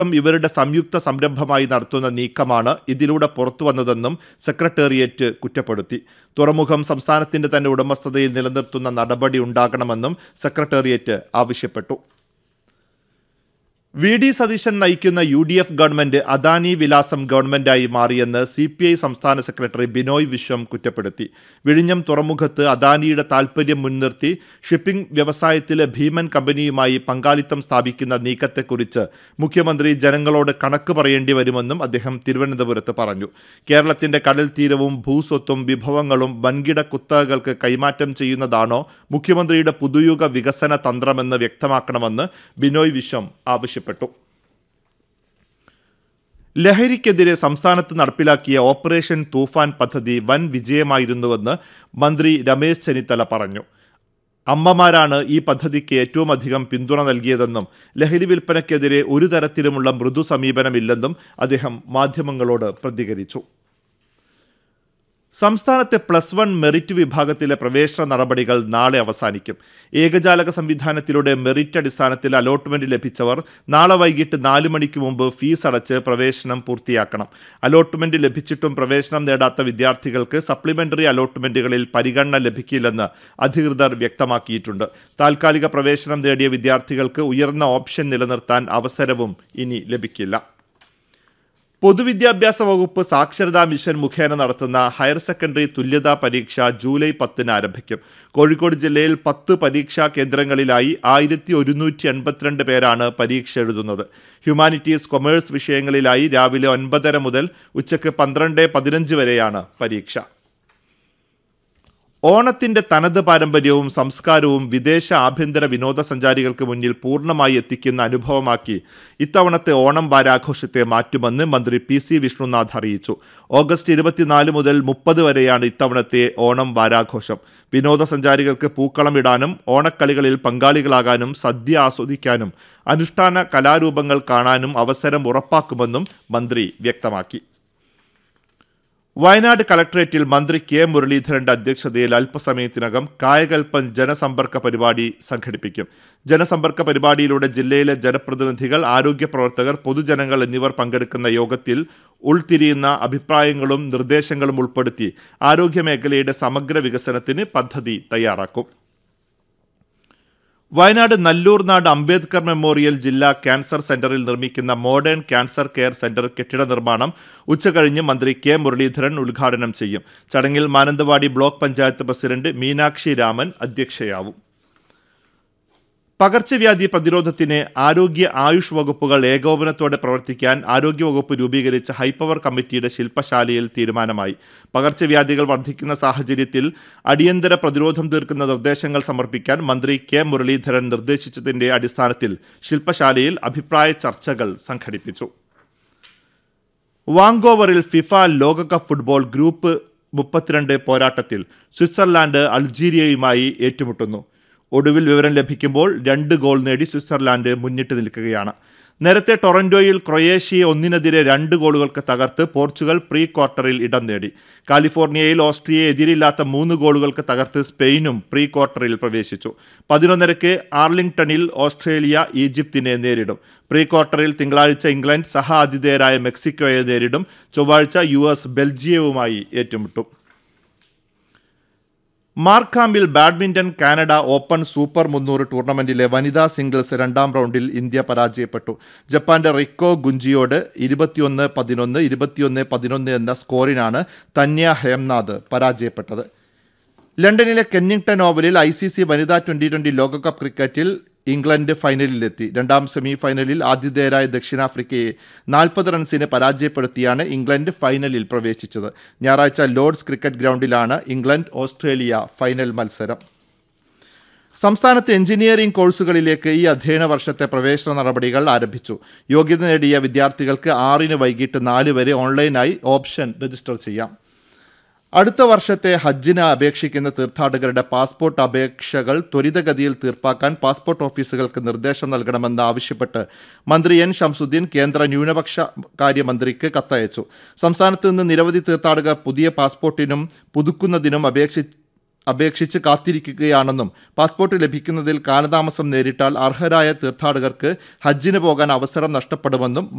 ഇവരുടെ സംയുക്ത സംരംഭമായി നടത്തുന്ന നീക്കമാണ് ഇതിലൂടെ പുറത്തുവന്നതെന്നും സെക്രട്ടേറിയറ്റ് കുറ്റപ്പെടുത്തി തുറമുഖം സംസ്ഥാനത്തിന്റെ തന്നെ ഉടമസ്ഥതയിൽ നിലനിർത്തുന്ന നടപടി ഉണ്ടാകണമെന്നും സെക്രട്ടേറിയറ്റ് ആവശ്യപ്പെട്ടു വി ഡി സതീശൻ നയിക്കുന്ന U D F government Adani വിലാസം ഗവൺമെന്റായി മാറിയെന്ന് സി പി ഐ സംസ്ഥാന സെക്രട്ടറി ബിനോയ് വിശ്വം കുറ്റപ്പെടുത്തി വിഴിഞ്ഞം തുറമുഖത്ത് അദാനിയുടെ താൽപര്യം മുൻനിർത്തി ഷിപ്പിംഗ് വ്യവസായത്തിലെ ഭീമൻ കമ്പനിയുമായി പങ്കാളിത്തം സ്ഥാപിക്കുന്ന നീക്കത്തെക്കുറിച്ച് മുഖ്യമന്ത്രി ജനങ്ങളോട് കണക്ക് പറയേണ്ടി വരുമെന്നും അദ്ദേഹം തിരുവനന്തപുരത്ത് പറഞ്ഞു കേരളത്തിന്റെ കടൽ തീരവും ഭൂസ്വത്തും വിഭവങ്ങളും വൻകിട കുത്തകകൾക്ക് കൈമാറ്റം ചെയ്യുന്നതാണോ മുഖ്യമന്ത്രിയുടെ പുതുയുഗ വികസന തന്ത്രമെന്ന് വ്യക്തമാക്കണമെന്ന് ബിനോയ് വിശ്വം ആവശ്യപ്പെട്ടു ലഹരിക്കെതിരെ സംസ്ഥാനത്ത് നടപ്പിലാക്കിയ ഓപ്പറേഷൻ തൂഫാൻ പദ്ധതി വൻ വിജയമായിരുന്നുവെന്ന് മന്ത്രി രമേശ് ചെന്നിത്തല പറഞ്ഞു അമ്മമാരാണ് ഈ പദ്ധതിക്ക് ഏറ്റവും അധികം പിന്തുണ നൽകിയതെന്നും ലഹരി വിൽപ്പനയ്ക്കെതിരെ ഒരു തരത്തിലുമുള്ള മൃദു സമീപനമില്ലെന്നും അദ്ദേഹം മാധ്യമങ്ങളോട് പ്രതികരിച്ചു സംസ്ഥാനത്തെ പ്ലസ് വൺ മെറിറ്റ് വിഭാഗത്തിലെ പ്രവേശന നടപടികൾ നാളെ അവസാനിക്കും ഏകജാലക സംവിധാനത്തിലൂടെ മെറിറ്റ് അടിസ്ഥാനത്തിൽ അലോട്ട്മെന്റ് ലഭിച്ചവർ നാളെ വൈകിട്ട് നാല് മണിക്ക് മുമ്പ് ഫീസ് അടച്ച് പ്രവേശനം പൂർത്തിയാക്കണം അലോട്ട്മെന്റ് ലഭിച്ചിട്ടും പ്രവേശനം നേടാത്ത വിദ്യാർത്ഥികൾക്ക് സപ്ലിമെന്ററി അലോട്ട്മെന്റുകളിൽ പരിഗണന ലഭിക്കില്ലെന്ന് അധികൃതർ വ്യക്തമാക്കിയിട്ടുണ്ട് താൽക്കാലിക പ്രവേശനം നേടിയ വിദ്യാർത്ഥികൾക്ക് ഉയർന്ന ഓപ്ഷൻ നിലനിർത്താൻ അവസരവും ഇനി ലഭിക്കില്ല പൊതുവിദ്യാഭ്യാസ വകുപ്പ് സാക്ഷരതാ മിഷൻ മുഖേന നടത്തുന്ന ഹയർ സെക്കൻഡറി തുല്യതാ പരീക്ഷ ജൂലൈ പത്തിന് ആരംഭിക്കും കോഴിക്കോട് ജില്ലയിൽ പത്ത് പരീക്ഷാ കേന്ദ്രങ്ങളിലായി ആയിരത്തി ഒരുന്നൂറ്റി എൺപത്തിരണ്ട് പേരാണ് പരീക്ഷ എഴുതുന്നത് ഹ്യൂമാനിറ്റീസ് കൊമേഴ്സ് വിഷയങ്ങളിലായി രാവിലെ ഒൻപതര മുതൽ ഉച്ചയ്ക്ക് പന്ത്രണ്ട് പതിനഞ്ച് വരെയാണ് പരീക്ഷ ഓണത്തിന്റെ തനത് പാരമ്പര്യവും സംസ്കാരവും വിദേശ ആഭ്യന്തര വിനോദസഞ്ചാരികൾക്ക് മുന്നിൽ പൂർണ്ണമായി എത്തിക്കുന്ന അനുഭവമാക്കി ഇത്തവണത്തെ ഓണം വാരാഘോഷത്തെ മാറ്റുമെന്ന് മന്ത്രി പി സി വിഷ്ണുനാഥ് അറിയിച്ചു ഓഗസ്റ്റ് ഇരുപത്തിനാല് മുതൽ മുപ്പത് വരെയാണ് ഇത്തവണത്തെ ഓണം വാരാഘോഷം വിനോദസഞ്ചാരികൾക്ക് പൂക്കളമിടാനും ഓണക്കളികളിൽ പങ്കാളികളാകാനും സദ്യ ആസ്വദിക്കാനും അനുഷ്ഠാന കലാരൂപങ്ങൾ കാണാനും അവസരം ഉറപ്പാക്കുമെന്നും മന്ത്രി വ്യക്തമാക്കി വയനാട് കളക്ടറേറ്റിൽ മന്ത്രി കെ മുരളീധരന്റെ അധ്യക്ഷതയിൽ അല്പസമയത്തിനകം കായകൽപ്പൻ ജനസമ്പർക്ക പരിപാടി സംഘടിപ്പിക്കും ജനസമ്പർക്ക പരിപാടിയിലൂടെ ജില്ലയിലെ ജനപ്രതിനിധികൾ ആരോഗ്യ പ്രവർത്തകർ പൊതുജനങ്ങൾ എന്നിവർ പങ്കെടുക്കുന്ന യോഗത്തിൽ ഉൾത്തിരിയുന്ന അഭിപ്രായങ്ങളും നിർദ്ദേശങ്ങളും ഉൾപ്പെടുത്തി ആരോഗ്യമേഖലയുടെ സമഗ്ര വികസനത്തിന് പദ്ധതി തയ്യാറാക്കും വയനാട് നല്ലൂർനാട് അംബേദ്കർ മെമ്മോറിയൽ ജില്ലാ ക്യാൻസർ സെന്ററിൽ നിർമ്മിക്കുന്ന മോഡേൺ ക്യാൻസർ കെയർ സെന്റർ കെട്ടിട നിർമ്മാണം ഉച്ചകഴിഞ്ഞ് മന്ത്രി കെ മുരളീധരൻ ഉദ്ഘാടനം ചെയ്യും ചടങ്ങിൽ മാനന്തവാടി ബ്ലോക്ക് പഞ്ചായത്ത് പ്രസിഡന്റ് മീനാക്ഷി രാമൻ അധ്യക്ഷയാവും പകർച്ചവ്യാധി പ്രതിരോധത്തിന് ആരോഗ്യ ആയുഷ് വകുപ്പുകൾ ഏകോപനത്തോടെ പ്രവർത്തിക്കാൻ ആരോഗ്യവകുപ്പ് രൂപീകരിച്ച ഹൈപ്പവർ കമ്മിറ്റിയുടെ ശില്പശാലയിൽ തീരുമാനമായി പകർച്ചവ്യാധികൾ വർദ്ധിക്കുന്ന സാഹചര്യത്തിൽ അടിയന്തര പ്രതിരോധം തീർക്കുന്ന നിർദ്ദേശങ്ങൾ സമർപ്പിക്കാൻ മന്ത്രി കെ മുരളീധരൻ നിർദ്ദേശിച്ചതിന്റെ അടിസ്ഥാനത്തിൽ ശില്പശാലയിൽ അഭിപ്രായ ചർച്ചകൾ സംഘടിപ്പിച്ചു വാങ്കോവറിൽ ഫിഫ ലോകകപ്പ് ഫുട്ബോൾ ഗ്രൂപ്പ് മുപ്പത്തിരണ്ട് പോരാട്ടത്തിൽ സ്വിറ്റ്സർലാൻഡ് അൾജീരിയയുമായി ഏറ്റുമുട്ടുന്നു ഒടുവിൽ വിവരം ലഭിക്കുമ്പോൾ രണ്ട് ഗോൾ നേടി സ്വിറ്റ്സർലാൻഡ് മുന്നിട്ട് നിൽക്കുകയാണ് നേരത്തെ ടൊറന്റോയിൽ ക്രൊയേഷ്യയെ ഒന്നിനെതിരെ രണ്ട് ഗോളുകൾക്ക് തകർത്ത് പോർച്ചുഗൽ പ്രീ ക്വാർട്ടറിൽ ഇടം നേടി കാലിഫോർണിയയിൽ ഓസ്ട്രിയയെ എതിരില്ലാത്ത മൂന്ന് ഗോളുകൾക്ക് തകർത്ത് സ്പെയിനും പ്രീ ക്വാർട്ടറിൽ പ്രവേശിച്ചു പതിനൊന്നരയ്ക്ക് ആർലിംഗ്ടണിൽ ഓസ്ട്രേലിയ ഈജിപ്തിനെ നേരിടും പ്രീ ക്വാർട്ടറിൽ തിങ്കളാഴ്ച ഇംഗ്ലണ്ട് സഹ ആതിഥേയരായ മെക്സിക്കോയെ നേരിടും ചൊവ്വാഴ്ച യു എസ് ബെൽജിയവുമായി ഏറ്റുമുട്ടും മാർക്കാമിൽ ബാഡ്മിന്റൺ കാനഡ ഓപ്പൺ സൂപ്പർ മുന്നൂറ് ടൂർണമെന്റിലെ വനിതാ സിംഗിൾസ് രണ്ടാം റൗണ്ടിൽ ഇന്ത്യ പരാജയപ്പെട്ടു ജപ്പാന്റെ റിക്കോ ഗുഞ്ചിയോട് ഇരുപത്തിയൊന്ന് പതിനൊന്ന് ഇരുപത്തിയൊന്ന് പതിനൊന്ന് എന്ന സ്കോറിനാണ് തന്യ ഹേംനാഥ് പരാജയപ്പെട്ടത് ലണ്ടനിലെ കെന്നിംഗ്ടൺ ഓവലിൽ ഐ സി സി വനിതാ ട്വന്റി ട്വന്റി ലോകകപ്പ് ക്രിക്കറ്റിൽ ഇംഗ്ലണ്ട് ഫൈനലിലെത്തി രണ്ടാം സെമി ഫൈനലിൽ ആതിഥേയരായ ദക്ഷിണാഫ്രിക്കയെ നാൽപ്പത് റൺസിന് പരാജയപ്പെടുത്തിയാണ് ഇംഗ്ലണ്ട് ഫൈനലിൽ പ്രവേശിച്ചത് ഞായറാഴ്ച ലോർഡ്സ് ക്രിക്കറ്റ് ഗ്രൗണ്ടിലാണ് ഇംഗ്ലണ്ട് ഓസ്ട്രേലിയ ഫൈനൽ മത്സരം സംസ്ഥാനത്ത് എഞ്ചിനീയറിംഗ് കോഴ്സുകളിലേക്ക് ഈ അധ്യയന വർഷത്തെ പ്രവേശന നടപടികൾ ആരംഭിച്ചു യോഗ്യത നേടിയ വിദ്യാർത്ഥികൾക്ക് ആറിന് വൈകിട്ട് നാല് വരെ ഓൺലൈനായി ഓപ്ഷൻ രജിസ്റ്റർ ചെയ്യാം അടുത്ത വർഷത്തെ ഹജ്ജിന് അപേക്ഷിക്കുന്ന തീർത്ഥാടകരുടെ പാസ്പോർട്ട് അപേക്ഷകൾ ത്വരിതഗതിയിൽ തീർപ്പാക്കാൻ പാസ്പോർട്ട് ഓഫീസുകൾക്ക് നിർദ്ദേശം നൽകണമെന്ന് ആവശ്യപ്പെട്ട് മന്ത്രി എൻ ഷംസുദ്ദീൻ കേന്ദ്ര ന്യൂനപക്ഷ കാര്യമന്ത്രിക്ക് കത്തയച്ചു സംസ്ഥാനത്ത് നിന്ന് നിരവധി തീർത്ഥാടകർ പുതിയ പാസ്പോർട്ടിനും പുതുക്കുന്നതിനും അപേക്ഷി അപേക്ഷിച്ച് കാത്തിരിക്കുകയാണെന്നും പാസ്പോർട്ട് ലഭിക്കുന്നതിൽ കാലതാമസം നേരിട്ടാൽ അർഹരായ തീർത്ഥാടകർക്ക് ഹജ്ജിന് പോകാൻ അവസരം നഷ്ടപ്പെടുമെന്നും